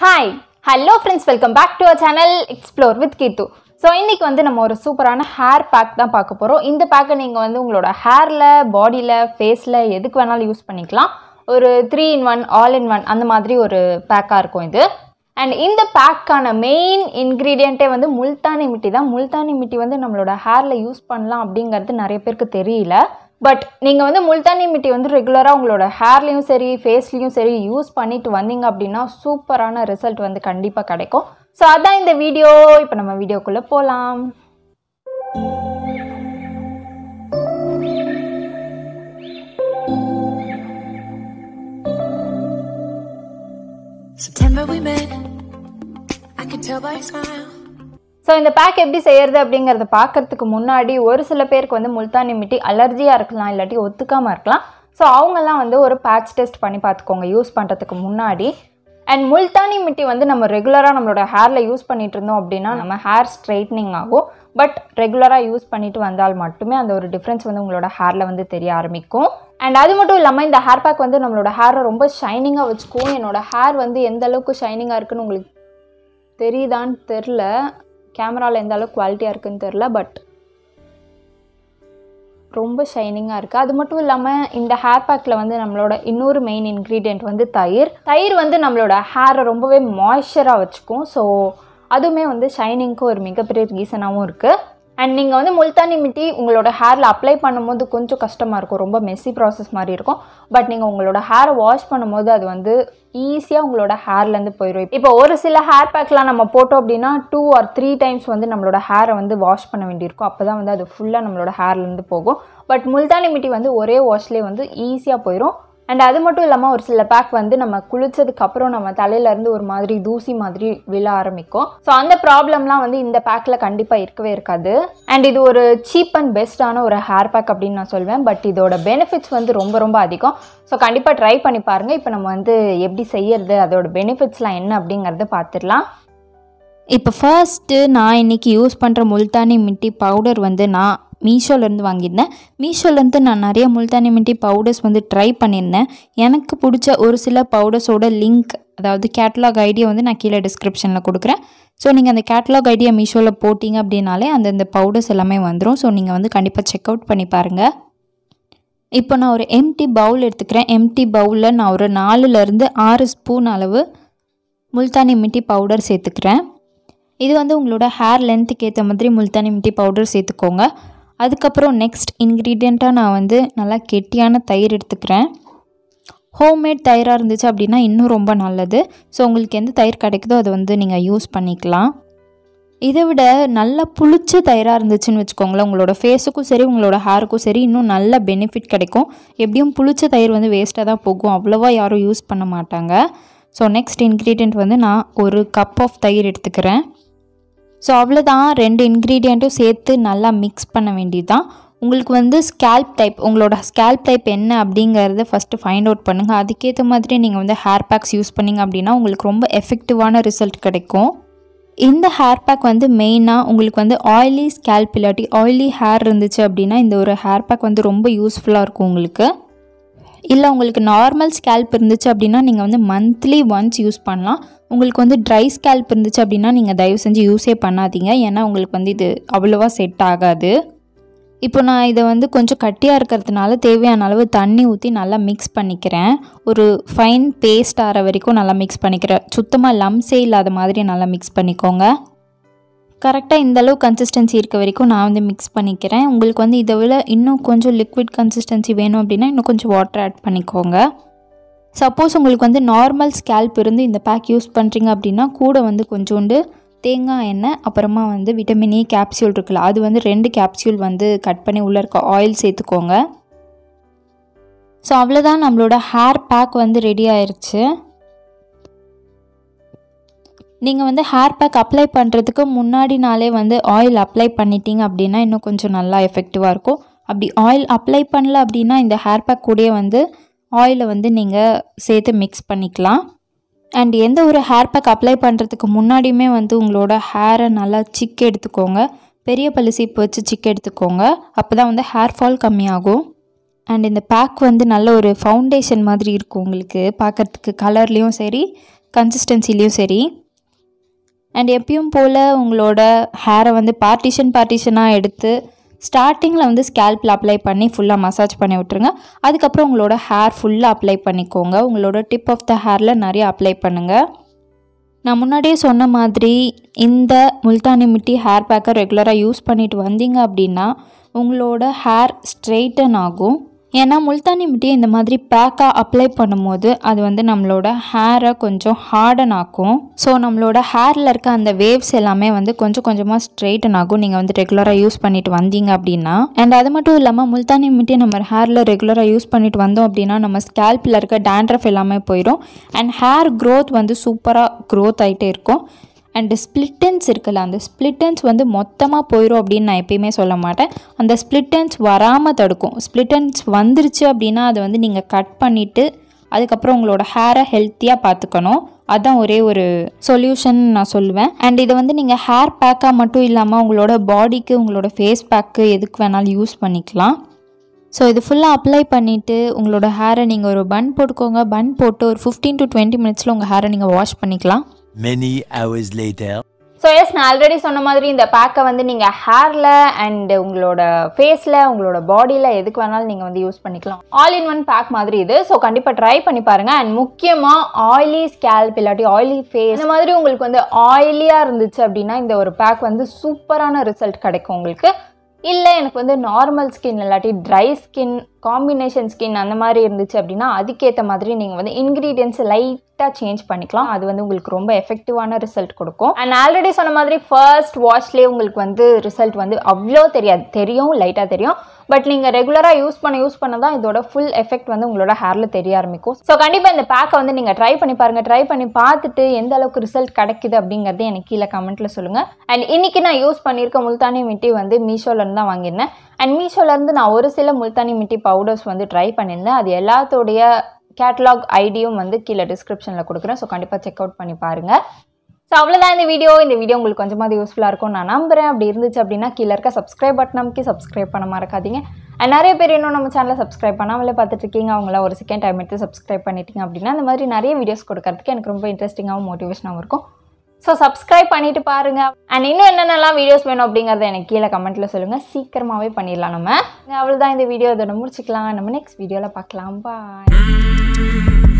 Hi hello friends welcome back to our channel explore with Keethu so இன்றைக்கி வந்து நம்ம ஒரு சூப்பரான ஹேர் பேக் தான் பார்க்க போகிறோம் இந்த பேக்கை நீங்கள் வந்து உங்களோட ஹேரில் பாடியில் ஃபேஸில் எதுக்கு வேணாலும் யூஸ் பண்ணிக்கலாம் ஒரு three in one all in one அந்த மாதிரி ஒரு பேக்காக இருக்கும் இது அண்ட் இந்த பேக்கான மெயின் இன்க்ரீடியண்ட்டே வந்து முல்தானி மிட்டி தான் முல்தானி மிட்டி வந்து நம்மளோட ஹேரில் யூஸ் பண்ணலாம் அப்படிங்கிறது நிறைய பேருக்கு தெரியல பட் நீங்கள் வந்து முல்தானி மிட்டி வந்து ரெகுலராக உங்களோட ஹேர்லேயும் சரி ஃபேஸ்லேயும் சரி யூஸ் பண்ணிட்டு வந்தீங்க அப்படின்னா சூப்பரான ரிசல்ட் வந்து கண்டிப்பாக கிடைக்கும் ஸோ அதான் இந்த வீடியோ இப்போ நம்ம வீடியோக்குள்ளே போகலாம் September we met. I can tell by your smile. So இந்த பேக் எப்படி செய்யறது அப்படிங்கிறத பார்க்கறதுக்கு முன்னாடி ஒரு சில பேருக்கு வந்து முல்தானி மிட்டி அலர்ஜியாக இருக்கலாம் இல்லாட்டி ஒத்துக்காமல் இருக்கலாம் ஸோ அவங்கெல்லாம் வந்து ஒரு பேட்ச் டெஸ்ட் பண்ணி பார்த்துக்கோங்க யூஸ் பண்ணுறதுக்கு முன்னாடி அண்ட் முல்தானி மிட்டி வந்து நம்ம ரெகுலராக நம்மளோட ஹேரில் யூஸ் பண்ணிட்டு இருந்தோம் அப்படின்னா நம்ம ஹேர் ஸ்ட்ரைட்னிங் ஆகும் பட் ரெகுலராக யூஸ் பண்ணிட்டு வந்தால் மட்டுமே அந்த ஒரு டிஃப்ரென்ஸ் வந்து உங்களோட ஹேரில் வந்து தெரிய ஆரம்பிக்கும் அண்ட் அது மட்டும் இல்லாமல் இந்த ஹேர் பேக் வந்து நம்மளோட ஹேரை ரொம்ப ஷைனிங்காக வச்சுக்கும் என்னோட ஹேர் வந்து எந்த அளவுக்கு ஷைனிங்காக இருக்குன்னு உங்களுக்கு தெரியுதான்னு தெரில கேமராவில் எந்த அளவுக்கு குவாலிட்டியாக இருக்குன்னு தெரில பட் ரொம்ப ஷைனிங்காக இருக்குது அது மட்டும் இல்லாமல் இந்த ஹேர் பேக்கில் வந்து நம்மளோட இன்னொரு மெயின் இன்க்ரீடியண்ட் வந்து தயிர் தயிர் வந்து நம்மளோட ஹேரை ரொம்பவே மாய்ஸ்சராக வச்சுக்கும் ஸோ அதுவுமே வந்து ஷைனிங்க்கு ஒரு மிகப்பெரிய ரீசனாகவும் இருக்குது அண்ட் நீங்கள் வந்து முல்தானி மிட்டி உங்களோட ஹேரில் அப்ளை பண்ணும்போது கொஞ்சம் கஷ்டமாக இருக்கும் ரொம்ப மெஸ்ஸி ப்ராசஸ் மாதிரி இருக்கும் பட் நீங்கள் உங்களோட ஹேரை வாஷ் பண்ணும்போது அது வந்து ஈஸியாக உங்களோட ஹேர்லேருந்து போயிடும் இப்போ ஒரு சில ஹேர் பேக்லாம் நம்ம போட்டோம் அப்படின்னா டூ ஆர் த்ரீ டைம்ஸ் வந்து நம்மளோட ஹேரை வந்து வாஷ் பண்ண வேண்டியிருக்கும் அப்போ தான் வந்து அது ஃபுல்லாக நம்மளோட ஹேர்லேருந்து போகும் பட் முல்தானி மிட்டி வந்து ஒரே வாஷ்லேயே வந்து ஈஸியாக போயிடும் அண்ட் அது மட்டும் இல்லாமல் ஒரு சில பேக் வந்து நம்ம குளிச்சதுக்கு அப்புறம் நம்ம தலையிலேருந்து ஒரு மாதிரி தூசி மாதிரி விழ ஆரம்பிக்கும் ஸோ அந்த ப்ராப்ளம்லாம் வந்து இந்த பேக்கில் கண்டிப்பாக இருக்கவே இருக்காது அண்ட் இது ஒரு சீப் அண்ட் பெஸ்ட்டான ஒரு ஹேர் பேக் அப்படின்னு நான் சொல்வேன் பட் இதோட பெனிஃபிட்ஸ் வந்து ரொம்ப ரொம்ப அதிகம் ஸோ கண்டிப்பாக ட்ரை பண்ணி பாருங்கள் இப்போ நம்ம வந்து எப்படி செய்யறது அதோட பெனிஃபிட்ஸ்லாம் என்ன அப்படிங்கிறத பார்த்துடலாம் இப்போ ஃபர்ஸ்ட்டு நான் இன்றைக்கி யூஸ் பண்ணுற முல்தானி மிட்டி பவுடர் வந்து நான் மீஷோலேருந்து வாங்கியிருந்தேன் மீஷோலேருந்து நான் நிறைய முல்தானி மிட்டி பவுடர்ஸ் வந்து ட்ரை பண்ணியிருந்தேன் எனக்கு பிடிச்ச ஒரு சில பவுடர்ஸோட லிங்க் அதாவது கேட்லாக் ஐடியா வந்து நான் கீழே டிஸ்கிரிப்ஷனில் கொடுக்குறேன் ஸோ நீங்கள் அந்த கேட்லாக் ஐடியா மீஷோவில் போட்டிங்க அப்படின்னாலே அந்தந்த பவுடர்ஸ் எல்லாமே வந்துடும் ஸோ நீங்கள் வந்து கண்டிப்பாக செக் அவுட் பண்ணி பாருங்கள் இப்போ நான் ஒரு எம்டி பவுல் எடுத்துக்கிறேன் எம்டி பவுலில் நான் ஒரு நாலுலேருந்து ஆறு ஸ்பூன் அளவு முல்தானி மிட்டி பவுடர் சேர்த்துக்கிறேன் இது வந்து உங்களோட ஹேர் லென்த்துக்கு ஏற்ற மாதிரி முல்தானி மிட்டி பவுடர் சேர்த்துக்கோங்க அதுக்கப்புறம் நெக்ஸ்ட் இன்க்ரீடியண்ட்டாக நான் வந்து நல்லா கெட்டியான தயிர் எடுத்துக்கிறேன் ஹோம்மேட் தயிராக இருந்துச்சு அப்படின்னா இன்னும் ரொம்ப நல்லது ஸோ உங்களுக்கு எந்த தயிர் கிடைக்குதோ அதை வந்து நீங்கள் யூஸ் பண்ணிக்கலாம் இதை விட நல்லா புளிச்ச தயிராக இருந்துச்சுன்னு வச்சுக்கோங்களேன் உங்களோட ஃபேஸுக்கும் சரி உங்களோட ஹேருக்கும் சரி இன்னும் நல்ல பெனிஃபிட் கிடைக்கும் எப்படியும் புளிச்ச தயிர் வந்து வேஸ்ட்டாக தான் போகும் அவ்வளோவா யாரும் யூஸ் பண்ண மாட்டாங்க ஸோ நெக்ஸ்ட் இன்க்ரீடியண்ட் வந்து நான் ஒரு கப் ஆஃப் தயிர் எடுத்துக்கிறேன் ஸோ அவ்வளோதான் ரெண்டு இன்க்ரீடியண்ட்டும் சேர்த்து நல்லா மிக்ஸ் பண்ண வேண்டியது தான் உங்களுக்கு வந்து ஸ்கேல்ப் டைப் உங்களோட ஸ்கேல்ப் டைப் என்ன அப்படிங்கிறத ஃபஸ்ட்டு ஃபைண்ட் அவுட் பண்ணுங்கள் அதுக்கேற்ற மாதிரி நீங்கள் வந்து ஹேர் பேக்ஸ் யூஸ் பண்ணிங்க அப்படின்னா உங்களுக்கு ரொம்ப எஃபெக்டிவான ரிசல்ட் கிடைக்கும் இந்த ஹேர் பேக் வந்து மெயினாக உங்களுக்கு வந்து ஆயிலி ஸ்கேல்ப் இல்லாட்டி ஆயிலி ஹேர் இருந்துச்சு அப்படின்னா இந்த ஒரு ஹேர் பேக் வந்து ரொம்ப யூஸ்ஃபுல்லாக இருக்கும் உங்களுக்கு இல்லை உங்களுக்கு நார்மல் ஸ்கேல்ப் இருந்துச்சு அப்படின்னா நீங்கள் வந்து மந்த்லி ஒன்ஸ் யூஸ் பண்ணலாம் உங்களுக்கு வந்து ட்ரை ஸ்கேல்ப் இருந்துச்சு அப்படின்னா நீங்கள் தயவு செஞ்சு யூஸே பண்ணாதீங்க ஏன்னா உங்களுக்கு வந்து இது அவ்வளோவா செட் ஆகாது இப்போ நான் இதை வந்து கொஞ்சம் கட்டியாக இருக்கிறதுனால தேவையான அளவு தண்ணி ஊற்றி நல்லா மிக்ஸ் பண்ணிக்கிறேன் ஒரு ஃபைன் பேஸ்ட் ஆகிற வரைக்கும் நல்லா மிக்ஸ் பண்ணிக்கிறேன் சுத்தமாக லம்ஸே இல்லாத மாதிரி நல்லா மிக்ஸ் பண்ணிக்கோங்க கரெக்டாக இந்த அளவு கன்சிஸ்டன்சி இருக்க வரைக்கும் நான் வந்து மிக்ஸ் பண்ணிக்கிறேன் உங்களுக்கு வந்து இதை விட இன்னும் கொஞ்சம் லிக்விட் கன்சிஸ்டன்சி வேணும் அப்படின்னா இன்னும் கொஞ்சம் வாட்டர் ஆட் பண்ணிக்கோங்க சப்போஸ் உங்களுக்கு வந்து நார்மல் ஸ்கேல்ப் இருந்து இந்த பேக் யூஸ் பண்ணுறீங்க அப்படின்னா கூட வந்து கொஞ்சோண்டு தேங்காய் எண்ணெய் அப்புறமா வந்து விட்டமின் இ கேப்சியூல் இருக்குல்ல அது வந்து ரெண்டு கேப்சியூல் வந்து கட் பண்ணி உள்ளே இருக்க ஆயில் சேர்த்துக்கோங்க ஸோ அவ்வளோதான் நம்மளோட ஹேர் பேக் வந்து ரெடி ஆயிடுச்சு நீங்கள் வந்து ஹேர் பேக் அப்ளை பண்ணுறதுக்கு முன்னாடி நாளே வந்து ஆயில் அப்ளை பண்ணிட்டீங்க அப்படின்னா இன்னும் கொஞ்சம் நல்லா எஃபெக்டிவாக இருக்கும் அப்படி ஆயில் அப்ளை பண்ணல அப்படின்னா இந்த ஹேர் பேக் கூடயே வந்து ஆயிலை வந்து நீங்கள் சேர்த்து மிக்ஸ் பண்ணிக்கலாம் அண்ட் எந்த ஒரு ஹேர் பேக் அப்ளை பண்ணுறதுக்கு முன்னாடியுமே வந்து உங்களோட ஹேரை நல்லா சிக் எடுத்துக்கோங்க பெரிய பல்லு சீப்பு வச்சு சிக் எடுத்துக்கோங்க அப்போ தான் வந்து ஹேர் ஃபால் கம்மியாகும் அண்ட் இந்த பேக் வந்து நல்ல ஒரு ஃபவுண்டேஷன் மாதிரி இருக்கும் உங்களுக்கு பார்க்கறதுக்கு கலர்லேயும் சரி கன்சிஸ்டன்சிலையும் சரி அண்ட் எப்பயும் போல் உங்களோட ஹேரை வந்து பார்ட்டிஷன் பார்ட்டிஷனாக எடுத்து ஸ்டார்டிங்கில் வந்து ஸ்கேல்பில் அப்ளை பண்ணி ஃபுல்லாக மசாஜ் பண்ணி விட்டுருங்க அதுக்கப்புறம் உங்களோட ஹேர் ஃபுல்லாக அப்ளை பண்ணிக்கோங்க உங்களோட டிப் ஆஃப் த ஹேரில் நிறைய அப்ளை பண்ணுங்கள் நான் முன்னாடியே சொன்ன மாதிரி இந்த முல்தானி மிட்டி ஹேர் பேக்கை ரெகுலராக யூஸ் பண்ணிட்டு வந்தீங்க அப்படின்னா உங்களோட ஹேர் ஸ்ட்ரெயிட்டன் ஆகும் ஏன்னா முல்தானி மிட்டியை இந்த மாதிரி பேக்காக அப்ளை பண்ணும்போது அது வந்து நம்மளோட ஹேரை கொஞ்சம் ஹார்டன் ஆக்கும் ஸோ நம்மளோட ஹேரில் இருக்க அந்த வேவ்ஸ் எல்லாமே வந்து கொஞ்சம் கொஞ்சமாக ஸ்ட்ரெயிட்டன் ஆகும் நீங்கள் வந்து ரெகுலராக யூஸ் பண்ணிட்டு வந்தீங்க அப்படின்னா அண்ட் அது மட்டும் இல்லாமல் முல்தானி மிட்டியை நம்ம ஹேரில் ரெகுலராக யூஸ் பண்ணிட்டு வந்தோம் அப்படின்னா நம்ம ஸ்கேல்பில் இருக்க டேண்ட்ரஃப் எல்லாமே போயிடும் அண்ட் ஹேர் க்ரோத் வந்து சூப்பராக க்ரோத் ஆகிட்டே இருக்கும் அண்டு ஸ்ப்ளிட்டன்ஸ் இருக்குல்ல அந்த ஸ்ப்ளிட்டன்ஸ் வந்து மொத்தமாக போயிடும் அப்படின்னு நான் எப்பயுமே சொல்ல மாட்டேன் அந்த ஸ்ப்ளிட்டன்ஸ் வராமல் தடுக்கும் ஸ்ப்ளிட்டன்ஸ் வந்துருச்சு அப்படின்னா அதை வந்து நீங்கள் கட் பண்ணிவிட்டு அதுக்கப்புறம் உங்களோட ஹேரை ஹெல்த்தியாக பார்த்துக்கணும் அதான் ஒரே ஒரு சொல்யூஷன் நான் சொல்லுவேன் அண்ட் இதை வந்து நீங்கள் ஹேர் பேக்காக மட்டும் இல்லாமல் உங்களோட பாடிக்கு உங்களோட ஃபேஸ் பேக்கு எதுக்கு வேணாலும் யூஸ் பண்ணிக்கலாம் ஸோ இது ஃபுல்லாக அப்ளை பண்ணிவிட்டு உங்களோட ஹேரை நீங்கள் ஒரு பன் போட்டுக்கோங்க பன் போட்டு ஒரு ஃபிஃப்டீன் டு டுவெண்ட்டி மினிட்ஸில் உங்கள் ஹேரை நீங்கள் வாஷ் பண்ணிக்கலாம் Many hours later. So as நான் ஆல்ரெடி சொன்ன மாதிரி இந்த பேக்கை வந்து நீங்கள் ஹேரில் அண்ட் உங்களோட ஃபேஸில் உங்களோட பாடியில் எதுக்கு வேணாலும் நீங்கள் வந்து யூஸ் பண்ணிக்கலாம் ஆல் இன் ஒன் பேக் மாதிரி இது ஸோ கண்டிப்பாக ட்ரை பண்ணி பாருங்கள் அண்ட் முக்கியமாக ஆயிலி ஸ்கேல்ப் இல்லாட்டி ஆயிலி ஃபேஸ் இந்த மாதிரி உங்களுக்கு வந்து ஆயிலியாக இருந்துச்சு அப்படின்னா இந்த ஒரு பேக் வந்து சூப்பரான ரிசல்ட் கிடைக்கும் உங்களுக்கு இல்லை எனக்கு வந்து நார்மல் ஸ்கின் இல்லாட்டி ட்ரை ஸ்கின் காம்பினேஷன் ஸ்கின் அந்த மாதிரி இருந்துச்சு அப்படின்னா அதுக்கேற்ற மாதிரி நீங்கள் வந்து இன்க்ரீடியன்ஸ் லைட்டாக சேஞ்ச் பண்ணிக்கலாம் அது வந்து உங்களுக்கு ரொம்ப எஃபெக்டிவான ரிசல்ட் கொடுக்கும் அண்ட் ஆல்ரெடி சொன்ன மாதிரி ஃபர்ஸ்ட் வாஷ்லேயே உங்களுக்கு வந்து ரிசல்ட் வந்து அவ்வளோ தெரியாது தெரியும் லைட்டாக தெரியும் பட் நீங்கள் ரெகுலராக யூஸ் பண்ண யூஸ் பண்ண தான் இதோட ஃபுல் எஃபெக்ட் வந்து உங்களோட ஹேரில் தெரிய ஆரம்பிக்கும் ஸோ கண்டிப்பாக இந்த பேக்கை வந்து நீங்கள் ட்ரை பண்ணி பாருங்கள் ட்ரை பண்ணி பார்த்துட்டு எந்த அளவுக்கு ரிசல்ட் கிடைக்குது அப்படிங்கிறது எனக்கு கீழே கமெண்ட்டில் சொல்லுங்கள் அண்ட் இன்னைக்கு நான் யூஸ் பண்ணியிருக்க முல்தானி மிட்டி வந்து மீஷோலேருந்து தான் வாங்கியிருந்தேன் அண்ட் மீஷோலேருந்து நான் ஒரு சில முல்தானி மிட்டி பவுடர்ஸ் வந்து ட்ரை பண்ணியிருந்தேன் அது எல்லாத்தோடைய கேட்டலாக் ஐடியும் வந்து கீழே டிஸ்கிரிப்ஷனில் கொடுக்குறேன் ஸோ கண்டிப்பாக செக் அவுட் பண்ணி பாருங்கள் ஸோ அவ்வளோதான் இந்த வீடியோ இந்த வீடியோ உங்களுக்கு கொஞ்சமாவது யூஸ்ஃபுல்லாக இருக்கும் நான் நம்புறேன் அப்படி இருந்துச்சு அப்படின்னா கீழே இருக்க சப்ஸ்கிரைப் பட்டன் நமக்கு சப்ஸ்கிரைப் பண்ண மறக்காதீங்க அண்ட் நிறைய பேர் இன்னும் நம்ம சேனலை சப்ஸ்கிரைப் பண்ணாமலே பார்த்துட்டு இருக்கீங்க அவங்கள ஒரு செகண்ட் டைம் எடுத்து சப்ஸ்கிரைப் பண்ணிட்டீங்க அப்படின்னா அந்த மாதிரி நிறைய வீடியோஸ் கொடுக்கறதுக்கு எனக்கு ரொம்ப இன்ட்ரெஸ்டிங்காகவும் மோட்டிவேஷனாகவும் இருக்கும் ஸோ சப்ஸ்கிரைப் பண்ணிட்டு பாருங்க அண்ட் இன்னும் என்னென்னலாம் வீடியோஸ் வேணும் அப்படிங்கிறத எனக்கு கீழே கமெண்ட்டில் சொல்லுங்கள் சீக்கிரமாகவே பண்ணிடலாம் நம்ம அவ்வளோதான் இந்த வீடியோ இதோட முடிச்சுக்கலாம் நம்ம நெக்ஸ்ட் வீடியோவில் பார்க்கலாம் பாய்